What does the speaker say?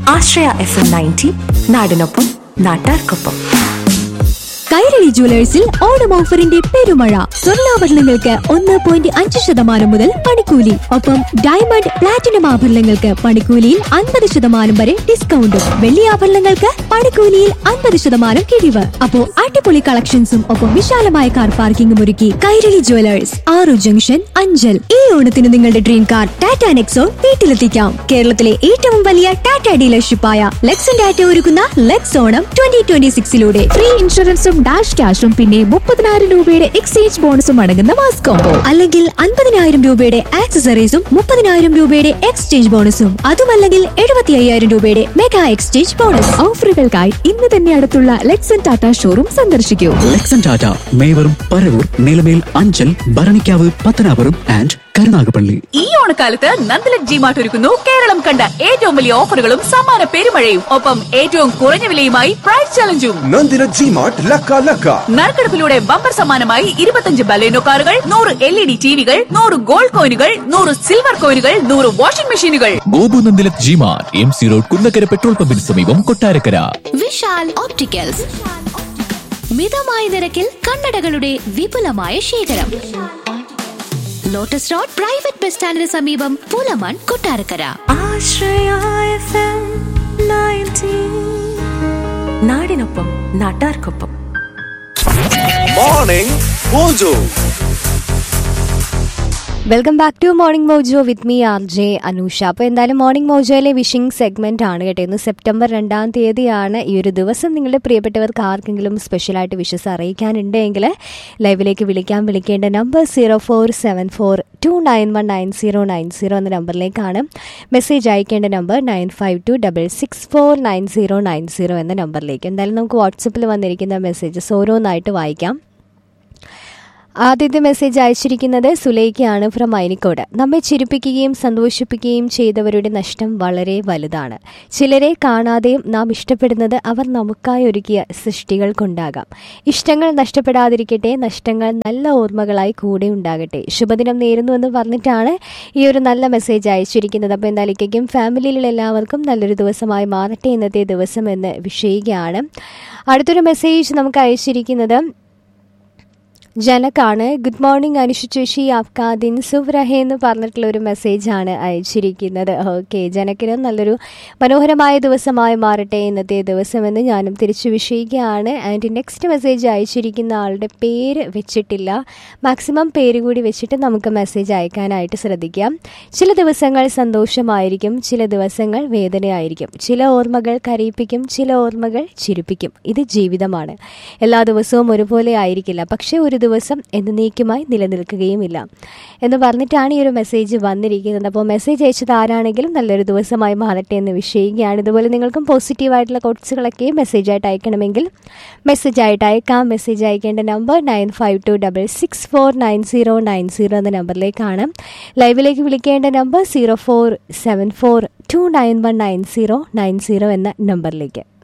ആശ്രയ F M ninety നാടിനൊപ്പം നാട്ടാർക്കൊപ്പം കൈരളി ജുവലേഴ്സിൽ ഓണം ഓഫറിന്റെ പെരുമഴ സ്വർണ്ണാഭരണങ്ങൾക്ക് ഒന്ന് പോയിന്റ് അഞ്ച് ശതമാനം മുതൽ പണിക്കൂലി ഒപ്പം ഡയമണ്ട് പ്ലാറ്റിനം ആഭരണങ്ങൾക്ക് പണിക്കൂലിയിൽ അൻപത് ശതമാനം വരെ ഡിസ്കൗണ്ടും വെള്ളി ആഭരണങ്ങൾക്ക് പണിക്കൂലിയിൽ അൻപത് ശതമാനം കിഴിവ് അപ്പോ അടിപൊളി കളക്ഷൻസും ഒപ്പം വിശാലമായ കാർ പാർക്കിംഗും ഒരുക്കി കൈരളി ജുവലേഴ്സ് ആറു ജംഗ്ഷൻ അഞ്ചൽ ഈ ഓണത്തിന് നിങ്ങളുടെ ഡ്രീം കാർ ടാറ്റ നെക്സോൺ വീട്ടിലെത്തിക്കാം കേരളത്തിലെ ഏറ്റവും വലിയ ടാറ്റ ഡീലർഷിപ്പായ ലെക്സൺ ടാറ്റ ഒരുക്കുന്ന ലെക്സ് ഓണം ട്വന്റി ട്വന്റി സിക്സിലൂടെ ഫ്രീ ഇൻഷുറൻസും ഡാഷ് ക്യാഷും പിന്നെ മുപ്പതിനായിരം രൂപയുടെ എക്സ്ചേഞ്ച് ബോണസും അടങ്ങുന്ന മാസ് കോംബോ അല്ലെങ്കിൽ അൻപതിനായിരം രൂപയുടെ ആക്സസറീസും മുപ്പതിനായിരം രൂപയുടെ എക്സ്ചേഞ്ച് ബോണസും അതുമല്ലെങ്കിൽ എഴുപത്തി അയ്യായിരം രൂപയുടെ മെഗാ എക്സ്ചേഞ്ച് ബോണസ് ഓഫറുകൾക്കായി ഇന്ന് തന്നെ അടുത്തുള്ള ലെക്സൺ ടാറ്റ ഷോറൂം സന്ദർശിക്കൂ ലക്സൺ ടാറ്റ മേവറും പരവൂർ നിലമേൽ അഞ്ചൽ ഭരണിക്കാവ് പത്തനാപുരം ആൻഡ് കരുനാഗപ്പള്ളി ഈ ഓണക്കാലത്ത് നന്ദലക് ജിമാർട്ട് ഒരുക്കുന്നു കേരളം കണ്ട ഏറ്റവും വലിയ ഓഫറുകളും സമ്മാന പെരുമഴയും ഒപ്പം ഏറ്റവും കുറഞ്ഞ വിലയുമായി പ്രൈസ് ചലഞ്ചും നന്ദിന ജിമാർട്ട് ലക്ക ലക്ക നറുക്കെടുപ്പിലൂടെ ബമ്പർ സമ്മാനമായി ഇരുപത്തഞ്ച് ബലേനോ കാറുകൾ നൂറ് എൽ ഇ ഡി ടിവികൾ നൂറ് ഗോൾഡ് കോയിനുകൾ നൂറ് സിൽവർ കോയിനുകൾ നൂറ് വാഷിംഗ് മെഷീനുകൾ ഗോപുനന്ദിലക് ജിമാർ M C road Kunnakkara petrol പമ്പിന് സമീപം കൊട്ടാരക്കര വിശാൽ ഓപ്റ്റിക്കൽസ് മിതമായ നിരക്കിൽ കണ്ണടകളുടെ വിപുലമായ ശേഖരം ലോട്ടസ് റോഡ് പ്രൈവറ്റ് ബസ് സ്റ്റാൻഡിന് സമീപം Pulamon Kottarakkara Ashraya F M ninety നാടിനൊപ്പം നാട്ടാർക്കൊപ്പം morning mojo welcome back to morning mojo with me R J Anusha അപ്പോൾ എന്തായാലും മോർണിംഗ് മോജോയിലെ വിഷിംഗ് സെഗ്മെന്റ് ആണ് കേട്ടോ ഇന്ന് സെപ്റ്റംബർ രണ്ടാം തീയതിയാണ് ഈ ഒരു ദിവസം നിങ്ങളുടെ പ്രിയപ്പെട്ടവർക്ക് ആർക്കെങ്കിലും സ്പെഷ്യലായിട്ട് വിഷസ് അറിയിക്കാനുണ്ടെങ്കിൽ ലൈവിലേക്ക് വിളിക്കാൻ വിളിക്കേണ്ട number zero four seven four two nine one nine zero nine zero എന്ന നമ്പറിലേക്കാണ് മെസ്സേജ് അയക്കേണ്ട number nine five two double six four nine zero nine zero എന്ന നമ്പറിലേക്ക് എന്തായാലും നമുക്ക് വാട്സപ്പിൽ വന്നിരിക്കുന്ന മെസ്സേജസ് ഓരോന്നായിട്ട് വായിക്കാം ആദ്യത്തെ മെസ്സേജ് അയച്ചിരിക്കുന്നത് സുലൈക്കയാണ് ഫ്രം അയനിക്കോട് നമ്മെ ചിരിപ്പിക്കുകയും സന്തോഷിപ്പിക്കുകയും ചെയ്തവരുടെ നഷ്ടം വളരെ വലുതാണ് ചിലരെ കാണാതെയും നാം ഇഷ്ടപ്പെടുന്നത് അവർ നമുക്കായി ഒരുക്കിയ സൃഷ്ടികൾ കൊണ്ടാകാം ഇഷ്ടങ്ങൾ നഷ്ടപ്പെടാതിരിക്കട്ടെ നഷ്ടങ്ങൾ നല്ല ഓർമ്മകളായി കൂടെ ഉണ്ടാകട്ടെ ശുഭദിനം നേരുന്നു എന്ന് പറഞ്ഞിട്ടാണ് ഈ ഒരു നല്ല മെസ്സേജ് അയച്ചിരിക്കുന്നത് അപ്പോൾ എന്തായാലും ഫാമിലിയിലുള്ള എല്ലാവർക്കും നല്ലൊരു ദിവസമായി മാറട്ടെ ഇന്നത്തെ ദിവസം എന്ന് വിഷയിക്കുകയാണ് അടുത്തൊരു മെസ്സേജ് നമുക്ക് അയച്ചിരിക്കുന്നത് ജനക്കാണ് ഗുഡ് മോർണിംഗ് അനുഷ ചേച്ചി ആപ്കാ ദിൻ സുവ് രഹേ എന്ന് പറഞ്ഞിട്ടുള്ള ഒരു മെസ്സേജാണ് അയച്ചിരിക്കുന്നത് ഓക്കെ ജനക്കിന് നല്ലൊരു മനോഹരമായ ദിവസമായി മാറട്ടെ ഇന്നത്തെ ദിവസമെന്ന് ഞാനും തിരിച്ചു വിഷയിക്കുകയാണ് ആൻഡ് നെക്സ്റ്റ് മെസ്സേജ് അയച്ചിരിക്കുന്ന ആളുടെ പേര് വെച്ചിട്ടില്ല മാക്സിമം പേര് കൂടി വെച്ചിട്ട് നമുക്ക് മെസ്സേജ് അയക്കാനായിട്ട് ശ്രദ്ധിക്കാം ചില ദിവസങ്ങൾ സന്തോഷമായിരിക്കും ചില ദിവസങ്ങൾ വേദനയായിരിക്കും ചില ഓർമ്മകൾ കരയിപ്പിക്കും ചില ഓർമ്മകൾ ചിരിപ്പിക്കും ഇത് ജീവിതമാണ് എല്ലാ ദിവസവും ഒരുപോലെ ആയിരിക്കില്ല പക്ഷേ ഒരു ദിവസം എന്നേക്കുമായി നിലനിൽക്കുകയുമില്ല എന്ന് പറഞ്ഞിട്ടാണ് ഈ ഒരു മെസ്സേജ് വന്നിരിക്കുന്നത് അപ്പോൾ മെസ്സേജ് അയച്ചത് ആരാണെങ്കിലും നല്ലൊരു ദിവസമായി മാറട്ടെ എന്ന് വിഷയിക്കുകയാണ് ഇതുപോലെ നിങ്ങൾക്കും പോസിറ്റീവായിട്ടുള്ള കോട്സുകളൊക്കെ മെസ്സേജായിട്ട് അയക്കണമെങ്കിൽ മെസ്സേജായിട്ട് അയക്കാം മെസ്സേജ് അയക്കേണ്ട number nine five two double six four nine zero nine zero എന്ന നമ്പറിലേക്കാണ് ലൈവിലേക്ക് വിളിക്കേണ്ട number zero four seven four two nine one nine zero nine zero എന്ന നമ്പറിലേക്ക്